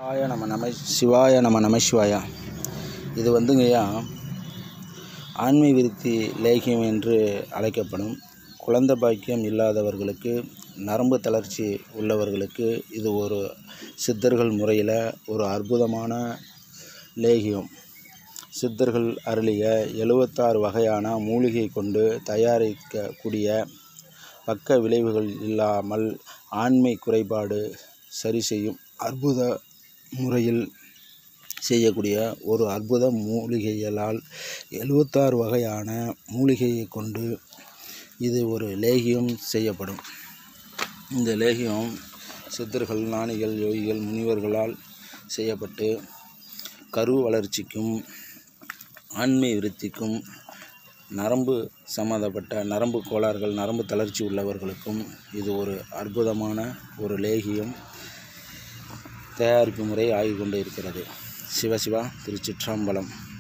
சிவாய நம நம சிவாய நம நம சிவாயா இது வந்துங்கய்யா ஆண்மை விருத்தி லேகியம் என்று அழைக்கப்படும் குழந்தை பாக்கியம் இல்லாதவர்களுக்கு நரம்பு தளர்ச்சி உள்ளவர்களுக்கு இது ஒரு சித்தர்கள் முறையில் ஒரு அற்புதமான லேகியம் சித்தர்கள் அருளிய எழுவத்தாறு வகையான மூலிகை கொண்டு தயாரிக்கக்கூடிய பக்க விளைவுகள் இல்லாமல் ஆண்மை குறைபாடு சரி செய்யும் அற்புத முறையில் செய்யக்கூடிய ஒரு அற்புத மூலிகைகளால் எழுவத்தாறு வகையான மூலிகையை கொண்டு இது ஒரு லேகியம் செய்யப்படும் இந்த லேகியம் சித்தர்கள் ஞானிகள் யோகிகள் முனிவர்களால் செய்யப்பட்டு கரு வளர்ச்சிக்கும் ஆண்மை விருத்திக்கும் நரம்பு சம்மந்தப்பட்ட நரம்பு கோளாறுகள் நரம்பு தளர்ச்சி உள்ளவர்களுக்கும் இது ஒரு அற்புதமான ஒரு லேகியம் தயாரிப்பு முறை ஆகிக் கொண்டு இருக்கிறது சிவசிவா திருச்சிற்றம்பலம்